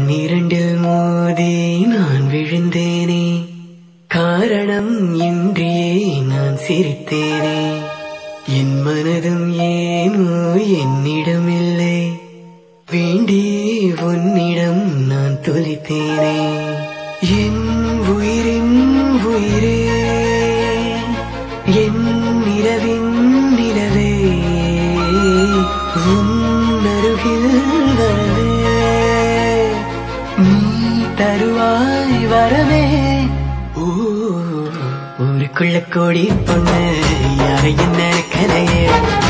கண்ணிரண்டில் மோதி நான் விழுந்தேனே காரணம் இன்றியே நான் சிரித்தேனே என் மனதும் ஏனோ என்னிடமில்லை வேண்டி உன்னிடம் நான் தொலைத்தேனே என் உயிரின் உயிரே என் நிலவின் நிலவே உன் அருகில் வரவே நீ தருவாய் வரவே ஊ, ஊருக்குள்ள கோடி பொண்ணு யாரையும் நினைக்கலையே